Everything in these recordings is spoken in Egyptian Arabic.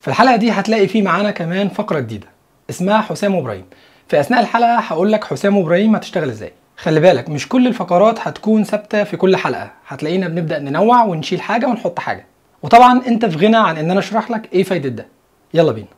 في الحلقه دي هتلاقي في معانا كمان فقره جديده اسمها حسام وابراهيم في اثناء الحلقه هقول لك حسام وابراهيم هتشتغل ازاي خلي بالك مش كل الفقرات هتكون ثابته في كل حلقه هتلاقينا بنبدا ننوع ونشيل حاجه ونحط حاجه وطبعا انت في غنى عن ان انا اشرح لك ايه فايده ده يلا بينا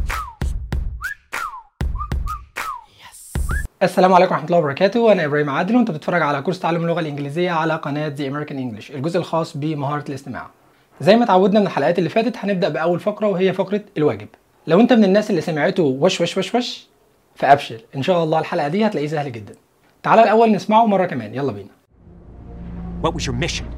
السلام عليكم ورحمه الله وبركاته انا ابراهيم عادل وانت بتتفرج على كورس تعلم اللغه الانجليزيه على قناه ذا امريكان انجلش الجزء الخاص بمهاره الاستماع زي ما اتعودنا من الحلقات اللي فاتت هنبدا باول فقره وهي فقره الواجب لو انت من الناس اللي سمعته وش وش وش وش فابشر ان شاء الله الحلقه دي هتلاقيه سهل جدا تعالى الاول نسمعه مره كمان يلا بينا What was your mission?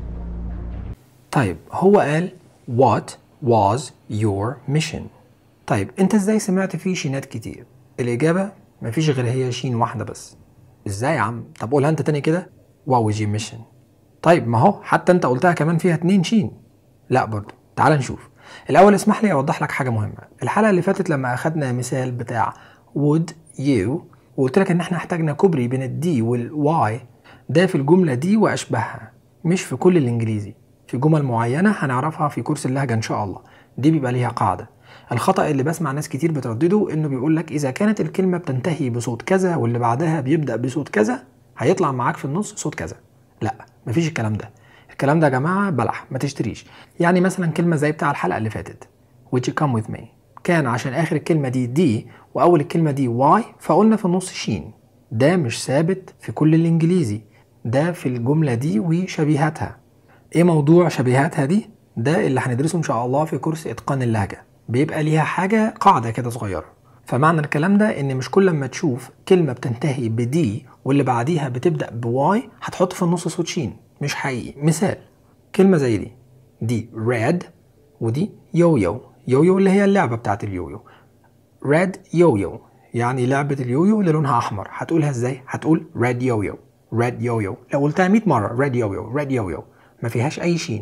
طيب هو قال what was your mission طيب انت ازاي سمعت فيه شينات كتير الاجابه مفيش غير هي شين واحده بس ازاي يا عم طب قولها انت تاني كده what was your mission طيب ما هو حتى انت قلتها كمان فيها اتنين شين لا برضو تعال نشوف الاول اسمح لي اوضح لك حاجه مهمه الحلقه اللي فاتت لما اخدنا مثال بتاع would you وقلت لك ان احنا احتاجنا كوبري بين الدي والواي ده في الجمله دي واشباهها مش في كل الانجليزي في جمل معينه هنعرفها في كورس اللهجه ان شاء الله دي بيبقى ليها قاعده الخطا اللي بسمع ناس كتير بتردده انه بيقول لك اذا كانت الكلمه بتنتهي بصوت كذا واللي بعدها بيبدا بصوت كذا هيطلع معاك في النص صوت كذا لا مفيش الكلام ده الكلام ده يا جماعه بلح ما تشتريش يعني مثلا كلمه زي بتاع الحلقه اللي فاتت which you come with me كان عشان اخر الكلمه دي دي واول الكلمه دي واي فقلنا في النص شين ده مش ثابت في كل الانجليزي ده في الجمله دي وشبيهاتها ايه موضوع شبيهاتها دي ده اللي هندرسه ان شاء الله في كورس اتقان اللهجه بيبقى ليها حاجه قاعده كده صغيره فمعنى الكلام ده ان مش كل ما تشوف كلمه بتنتهي بدي واللي بعديها بتبدا بواي هتحط في النص صوت شين مش حقيقي مثال كلمه زي دي دي ريد ودي يويو يويو اللي هي اللعبه بتاعت اليويو ريد يويو يعني لعبه اليويو اللي لونها احمر هتقولها ازاي هتقول ريد يويو ريد يويو لو قلتها 100 مره ريد يويو ريد يويو ما فيهاش اي شين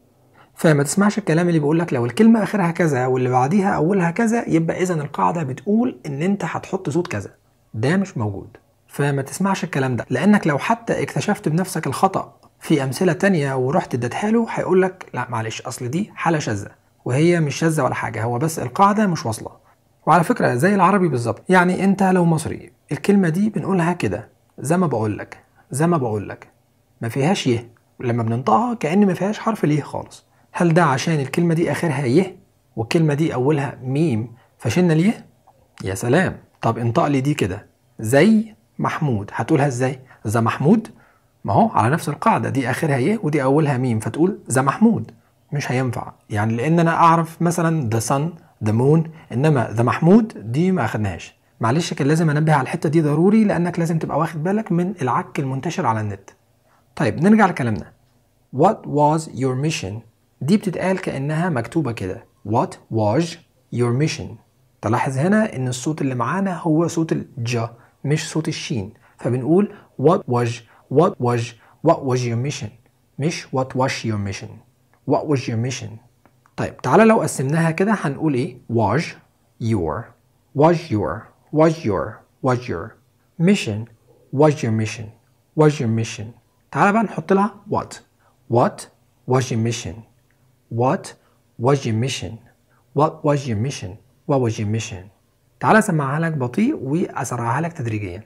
فما تسمعش الكلام اللي بيقول لك لو الكلمه اخرها كذا واللي بعديها اولها كذا يبقى اذا القاعده بتقول ان انت هتحط صوت كذا ده مش موجود فما تسمعش الكلام ده لانك لو حتى اكتشفت بنفسك الخطا في امثله تانية ورحت اديتها له هيقول لك لا معلش اصل دي حاله شاذه وهي مش شاذه ولا حاجه هو بس القاعده مش واصله وعلى فكره زي العربي بالظبط يعني انت لو مصري الكلمه دي بنقولها كده زي ما بقول لك زي ما بقول لك ما فيهاش يه لما بننطقها كأن ما فيهاش حرف ليه خالص هل ده عشان الكلمة دي آخرها يه والكلمة دي أولها ميم فشلنا ليه؟ يا سلام طب انطق لي دي كده زي محمود هتقولها ازاي؟ ذا محمود ما هو على نفس القاعدة دي آخرها يه ودي أولها ميم فتقول ذا محمود مش هينفع يعني لأن أنا أعرف مثلا ذا sun ذا مون إنما ذا محمود دي ما أخدناهاش معلش كان لازم أنبه على الحتة دي ضروري لأنك لازم تبقى واخد بالك من العك المنتشر على النت طيب نرجع لكلامنا What was your mission دي بتتقال كأنها مكتوبة كده What was your mission تلاحظ هنا إن الصوت اللي معانا هو صوت الج مش صوت الشين فبنقول What was What was What was your mission مش What was your mission What was your mission طيب تعالى لو قسمناها كده هنقول إيه was your was your was your was your mission was your mission was your mission تعالى بقى نحط لها what what was your mission what was your mission what was your mission what was your mission تعالى اسمعها لك بطيء واسرعها لك تدريجيا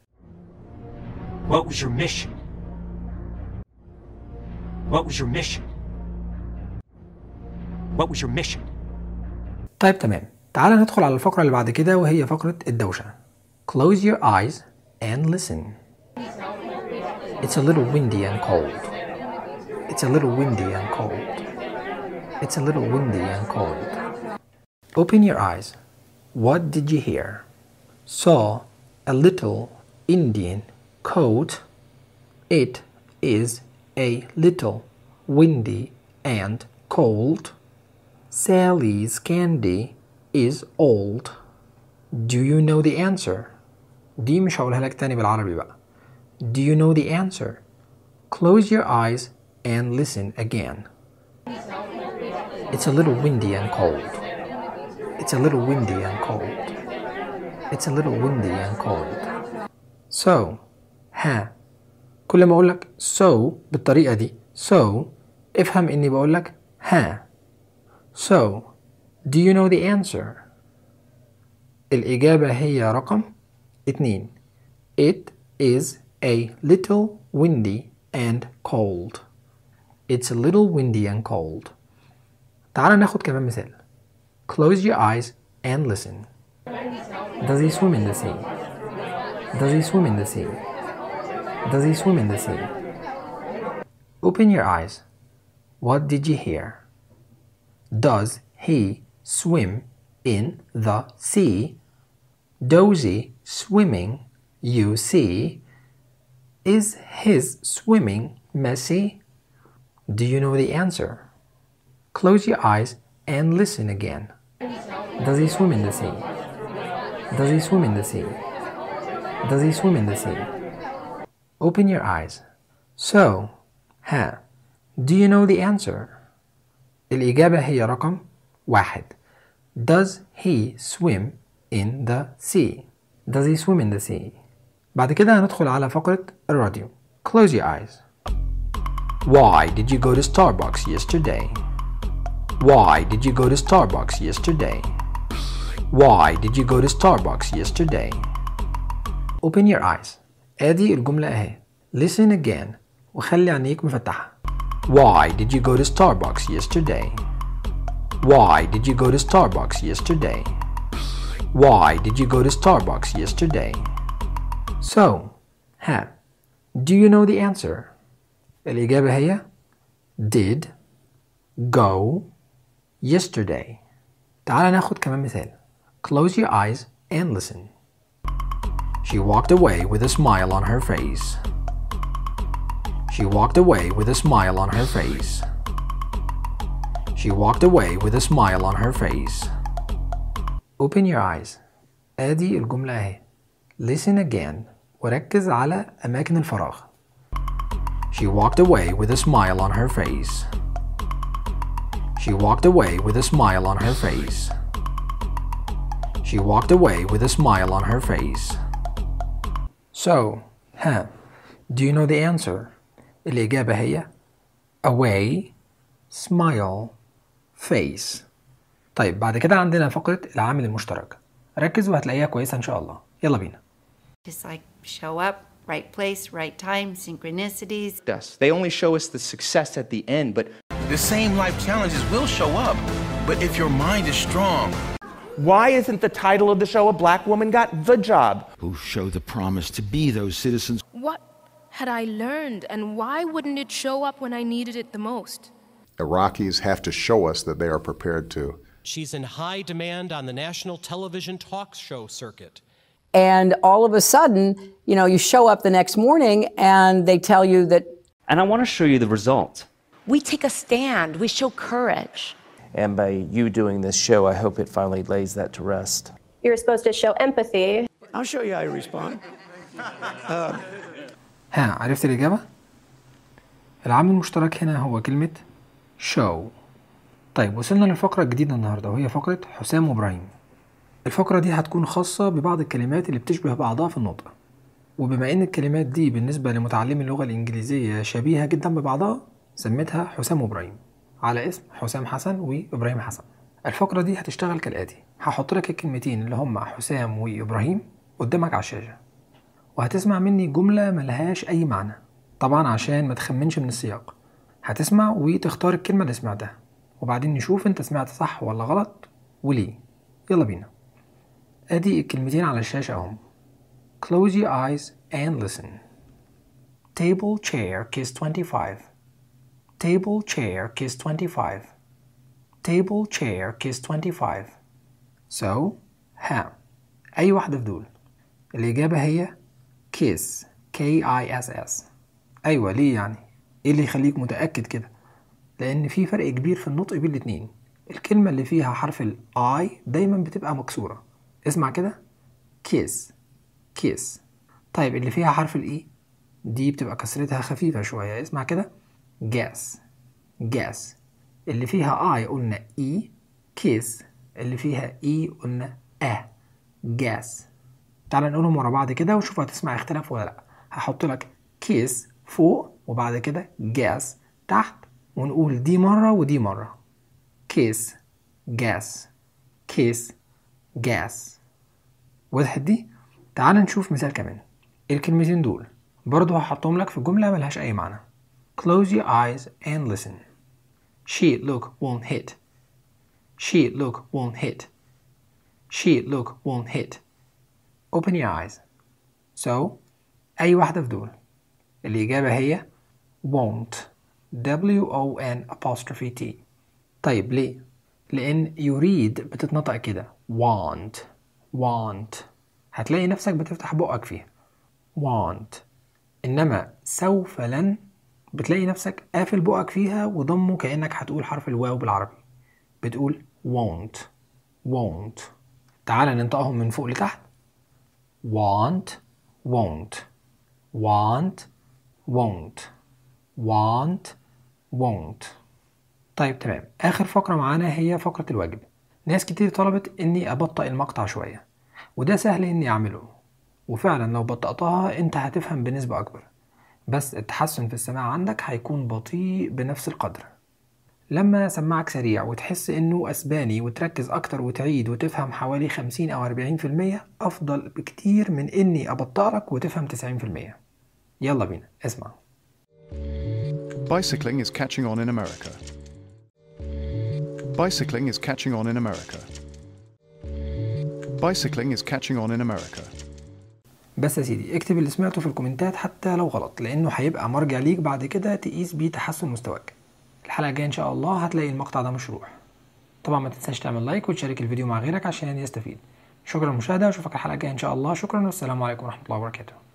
What was your mission? What was your mission? What was your mission? طيب تمام تعالى ندخل على الفقرة اللي بعد كده وهي فقرة الدوشة Close your eyes and listen It's a little windy and cold It's a little windy and cold It's a little windy and cold Open your eyes What did you hear? Saw a little Indian coat It is a little windy and cold Sally's candy is old. Do you know the answer? دي مش هقولها لك تاني بالعربي بقى. Do you know the answer? Close your eyes and listen again. It's a little windy and cold. It's a little windy and cold. It's a little windy and cold. So ها كل ما اقول لك so بالطريقة دي so افهم اني بقول لك ها So Do you know the answer? الإجابة هي رقم اتنين It is a little windy and cold. It's a little windy and cold. تعال ناخد كمان مثال. Close your eyes and listen. Does he swim in the sea? Does he swim in the sea? Does he swim in the sea? Open your eyes. What did you hear? Does he swim in the sea? Dozy swimming, you see. Is his swimming messy? Do you know the answer? Close your eyes and listen again. Does he swim in the sea? Does he swim in the sea? Does he swim in the sea? Open your eyes. So, ها, do you know the answer? الإجابة هي رقم واحد. Does he swim in the sea? Does he swim in the sea? بعد كده هندخل على فقرة الراديو. Close your eyes. Why did you go to Starbucks yesterday? Why did you go to Starbucks yesterday? Why did you go to Starbucks yesterday? Open your eyes. ادي الجملة اهي. Listen again وخلي عينيك مفتحة. Why did you go to Starbucks yesterday? Why did you go to Starbucks yesterday? Why did you go to Starbucks yesterday? So, ها, do you know the answer? الإجابة هي did go yesterday. تعال ناخد كمان مثال. Close your eyes and listen. She walked away with a smile on her face. She walked away with a smile on her face. She walked away with a smile on her face. Open your eyes. ادي الجملة اهي. Listen again وركز على أماكن الفراغ. She walked away with a smile on her face. She walked away with a smile on her face. She walked away with a smile on her face. So, ها, do you know the answer? الإجابة هي away, smile, face. طيب بعد كده عندنا فقرة العامل المشترك. ركز وهتلاقيها كويسة إن شاء الله. يلا بينا. Just like show up, right place, right time, synchronicities. us. They only show us the success at the end, but The same life challenges will show up, but if your mind is strong, Why isn't the title of the show A Black Woman Got the Job? who show the promise to be those citizens What had I learned, and why wouldn't it show up when I needed it the most? Iraqis have to show us that they are prepared to. She's in high demand on the national television talk show circuit. And all of a sudden, you know, you show up the next morning and they tell you that And I want to show you the result. We take a stand, we show courage. And by you doing this show, I hope it finally lays that to rest. You're supposed to show empathy. I'll show you how you respond. ها عرفت الإجابة؟ العامل المشترك هنا هو كلمة show طيب وصلنا للفقرة الجديدة النهاردة وهي فقرة حسام وإبراهيم الفقرة دي هتكون خاصة ببعض الكلمات اللي بتشبه بعضها في النطق وبما إن الكلمات دي بالنسبة لمتعلمي اللغة الإنجليزية شبيهة جدا ببعضها سميتها حسام وإبراهيم على اسم حسام حسن وإبراهيم حسن الفقرة دي هتشتغل كالآتي هحط لك الكلمتين اللي هما حسام وإبراهيم قدامك على الشاشة وهتسمع مني جملة ملهاش أي معنى طبعا عشان ما تخمنش من السياق هتسمع وتختار الكلمة اللي سمعتها وبعدين نشوف انت سمعت صح ولا غلط وليه يلا بينا ادي الكلمتين على الشاشة اهم Close your eyes and listen Table chair kiss 25 Table chair kiss 25 Table chair kiss 25 So ها أي واحدة في دول الإجابة هي kiss K I S S أيوة ليه يعني إيه اللي يخليك متأكد كده لأن في فرق كبير في النطق بين الاتنين الكلمة اللي فيها حرف ال I دايما بتبقى مكسورة اسمع كده kiss kiss طيب اللي فيها حرف ال E دي بتبقى كسرتها خفيفة شوية اسمع كده guess guess اللي فيها I قلنا E kiss اللي فيها E قلنا A guess تعال نقولهم ورا بعض كده وشوف هتسمع اختلاف ولا لأ هحط لك kiss فوق وبعد كده guess تحت ونقول دي مرة ودي مرة kiss guess kiss gas وضحت دي تعال نشوف مثال كمان الكلمتين دول برضو هحطهم لك في جملة ملهاش أي معنى close your eyes and listen she look won't hit she look won't hit she look won't hit open your eyes so أي واحدة في دول الإجابة هي won't W O N apostrophe T طيب ليه؟ لأن يريد بتتنطق كده want want هتلاقي نفسك بتفتح بقك فيها want إنما سوف لن بتلاقي نفسك قافل بقك فيها وضمه كأنك هتقول حرف الواو بالعربي بتقول won't won't تعال ننطقهم من فوق لتحت want won't want won't want won't طيب تمام آخر فقرة معانا هي فقرة الواجب ناس كتير طلبت إني أبطئ المقطع شوية وده سهل إني أعمله وفعلا لو بطأتها أنت هتفهم بنسبة أكبر بس التحسن في السماع عندك هيكون بطيء بنفس القدر لما سماعك سريع وتحس إنه أسباني وتركز أكتر وتعيد وتفهم حوالي 50 أو 40% أفضل بكتير من إني أبطأ لك وتفهم 90% يلا بينا اسمع Bicycling is catching on in America. Bicycling is catching on in America. Bicycling is catching on in America. بس يا سيدي اكتب اللي سمعته في الكومنتات حتى لو غلط لانه هيبقى مرجع ليك بعد كده تقيس بيه تحسن مستواك الحلقه الجايه ان شاء الله هتلاقي المقطع ده مشروح طبعا ما تنساش تعمل لايك وتشارك الفيديو مع غيرك عشان يستفيد شكرا للمشاهده واشوفك الحلقه الجايه ان شاء الله شكرا والسلام عليكم ورحمه الله وبركاته